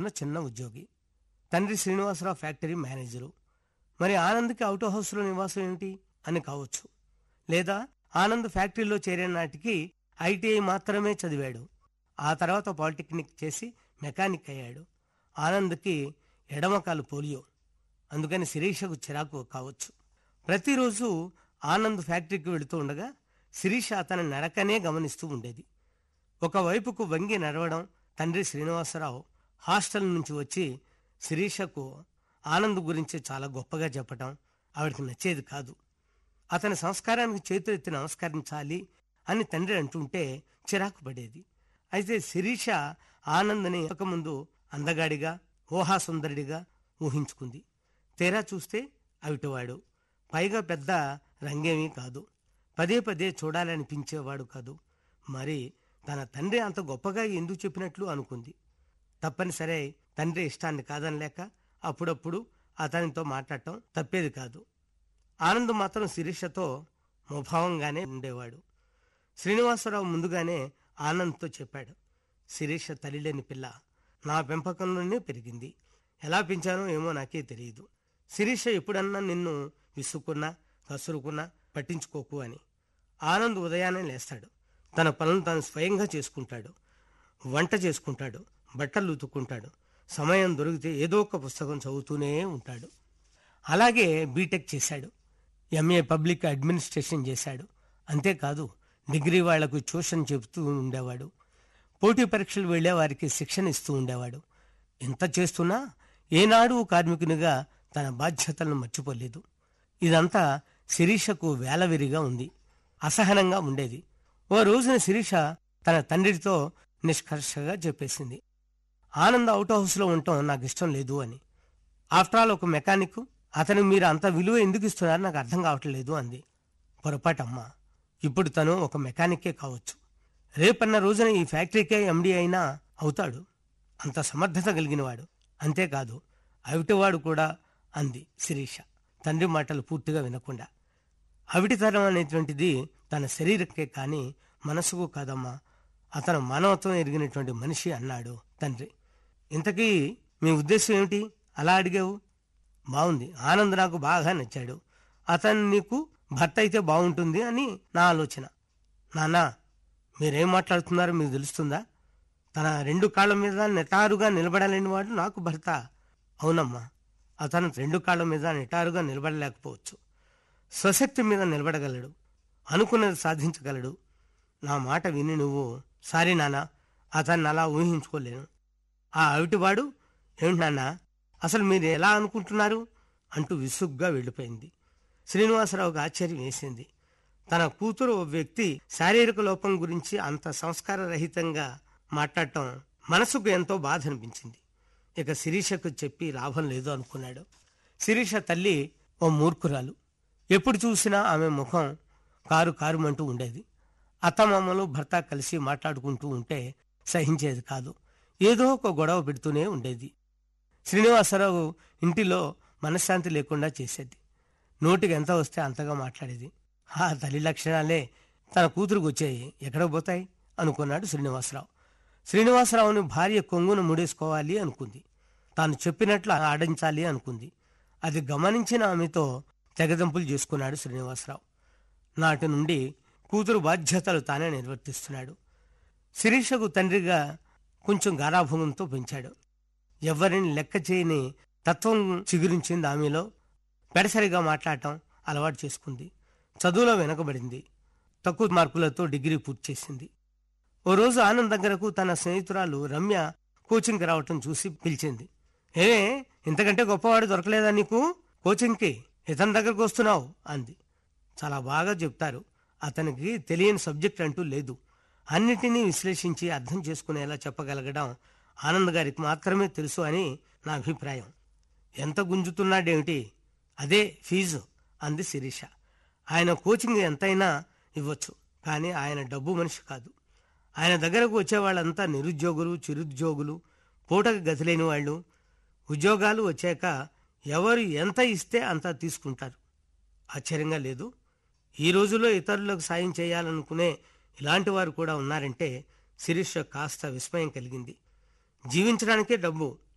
చదువుకున్న చిన్న ఉద్యోగి తండ్రి శ్రీనివాసరావు ఫ్యాక్టరీ మేనేజరు మరి ఆనంద్కి అవుట్ హౌస్లో నివాసం ఏమిటి అని కావచ్చు లేదా ఆనంద్ ఫ్యాక్టరీలో చేరే నాటికి ఐటీఐ మాత్రమే చదివాడు ఆ తర్వాత పాలిటెక్నిక్ చేసి మెకానిక్ అయ్యాడు ఆనంద్కి ఎడమకాలు పోలియో అందుకని శిరీషకు చిరాకు కావచ్చు ప్రతిరోజు ఆనంద్ ఫ్యాక్టరీకి వెళుతూ ఉండగా శిరీష అతని నడకనే గమనిస్తూ ఉండేది ఒకవైపుకు వంగి నడవడం తండ్రి శ్రీనివాసరావు హాస్టల్ నుంచి వచ్చి శిరీషకు ఆనంద్ గురించి చాలా గొప్పగా చెప్పటం ఆవిడకి నచ్చేది కాదు అతని సంస్కారానికి చేతులెత్తి నమస్కరించాలి అని తండ్రి అంటుంటే చిరాకు పడేది అయితే శిరీష ఆనంద్ని ముందు అందగాడిగా ఊహాసుందరుడిగా ఊహించుకుంది తీరా చూస్తే అవిటివాడు పైగా పెద్ద రంగేమీ కాదు పదే పదే చూడాలనిపించేవాడు కాదు మరి తన తండ్రి అంత గొప్పగా ఎందుకు చెప్పినట్లు అనుకుంది తప్పనిసరే తండ్రి ఇష్టాన్ని కాదనలేక అప్పుడప్పుడు అతనితో మాట్లాడటం తప్పేది కాదు ఆనంద్ మాత్రం శిరీషతో ముభావంగానే ఉండేవాడు శ్రీనివాసరావు ముందుగానే ఆనంద్తో చెప్పాడు శిరీష తల్లిలేని పిల్ల నా పెంపకంలోనే పెరిగింది ఎలా పెంచానో ఏమో నాకే తెలియదు శిరీష ఎప్పుడన్నా నిన్ను విసుక్కున్నా కసురుకున్నా పట్టించుకోకు అని ఆనంద్ ఉదయాన్నే లేస్తాడు తన పనులు తాను స్వయంగా చేసుకుంటాడు వంట చేసుకుంటాడు బట్టలు ఉతుక్కుంటాడు సమయం దొరికితే ఏదో ఒక పుస్తకం చదువుతూనే ఉంటాడు అలాగే బీటెక్ చేశాడు ఎంఏ పబ్లిక్ అడ్మినిస్ట్రేషన్ చేశాడు అంతేకాదు డిగ్రీ వాళ్లకు ట్యూషన్ చెబుతూ ఉండేవాడు పోటీ పరీక్షలు వెళ్లే వారికి శిక్షణ ఇస్తూ ఉండేవాడు ఎంత చేస్తున్నా ఏనాడు కార్మికునిగా తన బాధ్యతలను మర్చిపోలేదు ఇదంతా శిరీషకు వేలవిరిగా ఉంది అసహనంగా ఉండేది ఓ రోజున శిరీష తన తండ్రితో నిష్కర్షగా చెప్పేసింది ఆనంద్ అవుట్ హౌస్లో ఉండటం నాకు ఇష్టం లేదు అని ఆఫ్టర్ ఆల్ ఒక మెకానిక్ అతను మీరు అంత విలువ ఎందుకు ఇస్తున్నారు నాకు అర్థం కావట్లేదు అంది పొరపాటమ్మా ఇప్పుడు తను ఒక మెకానికే కావచ్చు రేపన్న రోజున ఈ ఫ్యాక్టరీకే ఎండి అయినా అవుతాడు అంత సమర్థత కలిగినవాడు అంతేకాదు అవిటివాడు కూడా అంది శిరీష తండ్రి మాటలు పూర్తిగా వినకుండా అవిటితనం అనేటువంటిది తన శరీరకే కాని మనసుకు కాదమ్మా అతను మానవత్వం ఎరిగినటువంటి మనిషి అన్నాడు తండ్రి ఇంతకీ మీ ఉద్దేశం ఏమిటి అలా అడిగావు బాగుంది ఆనంద్ నాకు బాగా నచ్చాడు అతను నీకు భర్త అయితే బాగుంటుంది అని నా ఆలోచన నానా మీరేం మాట్లాడుతున్నారో మీకు తెలుస్తుందా తన రెండు కాళ్ళ మీద నిటారుగా నిలబడలేని వాడు నాకు భర్త అవునమ్మా అతను రెండు కాళ్ళ మీద నిటారుగా నిలబడలేకపోవచ్చు స్వశక్తి మీద నిలబడగలడు అనుకున్నది సాధించగలడు నా మాట విని నువ్వు సారీ నాన్న అతన్ని అలా ఊహించుకోలేను ఆ అవిటివాడు ఏమిటి నాన్న అసలు మీరు ఎలా అనుకుంటున్నారు అంటూ విసుగ్గా వెళ్ళిపోయింది శ్రీనివాసరావుకి ఆశ్చర్యం వేసింది తన కూతురు ఓ వ్యక్తి శారీరక లోపం గురించి అంత సంస్కారరహితంగా మాట్లాడటం మనసుకు ఎంతో బాధ అనిపించింది ఇక శిరీషకు చెప్పి లాభం లేదు అనుకున్నాడు శిరీష తల్లి ఓ మూర్ఖురాలు ఎప్పుడు చూసినా ఆమె ముఖం కారు కారుమంటూ ఉండేది అత్తమామలు భర్త కలిసి మాట్లాడుకుంటూ ఉంటే సహించేది కాదు ఏదో ఒక గొడవ పెడుతూనే ఉండేది శ్రీనివాసరావు ఇంటిలో మనశ్శాంతి లేకుండా చేసేది నోటికి ఎంత వస్తే అంతగా మాట్లాడేది ఆ తల్లి లక్షణాలే తన కూతురుకు వచ్చాయి ఎక్కడ పోతాయి అనుకున్నాడు శ్రీనివాసరావు శ్రీనివాసరావుని భార్య కొంగును ముడేసుకోవాలి అనుకుంది తాను చెప్పినట్లు ఆడించాలి అనుకుంది అది గమనించిన ఆమెతో తెగదంపులు చేసుకున్నాడు శ్రీనివాసరావు నాటి నుండి కూతురు బాధ్యతలు తానే నిర్వర్తిస్తున్నాడు శిరీషకు తండ్రిగా కొంచెం గారాభంగంతో పెంచాడు ఎవరిని లెక్క చేయని తత్వం చిగురించింది ఆమెలో పెడసరిగా మాట్లాడటం అలవాటు చేసుకుంది చదువులో వెనకబడింది తక్కువ మార్కులతో డిగ్రీ పూర్తి చేసింది ఓ రోజు ఆనంద్ దగ్గరకు తన స్నేహితురాలు రమ్య కోచింగ్కి రావటం చూసి పిలిచింది ఏ ఇంతకంటే గొప్పవాడు దొరకలేదా నీకు కోచింగ్కి ఇతని దగ్గరకు వస్తున్నావు అంది చాలా బాగా చెప్తారు అతనికి తెలియని సబ్జెక్ట్ అంటూ లేదు అన్నిటినీ విశ్లేషించి అర్థం చేసుకునేలా చెప్పగలగడం ఆనంద్ గారికి మాత్రమే తెలుసు అని నా అభిప్రాయం ఎంత గుంజుతున్నాడేమిటి అదే ఫీజు అంది శిరీష ఆయన కోచింగ్ ఎంతైనా ఇవ్వచ్చు కానీ ఆయన డబ్బు మనిషి కాదు ఆయన దగ్గరకు వచ్చే వాళ్ళంతా నిరుద్యోగులు చిరుద్యోగులు పూటకు గతిలేని వాళ్ళు ఉద్యోగాలు వచ్చాక ఎవరు ఎంత ఇస్తే అంత తీసుకుంటారు ఆశ్చర్యంగా లేదు ఈ రోజుల్లో ఇతరులకు సాయం చేయాలనుకునే ఇలాంటి వారు కూడా ఉన్నారంటే శిరీష కాస్త విస్మయం కలిగింది జీవించడానికే డబ్బు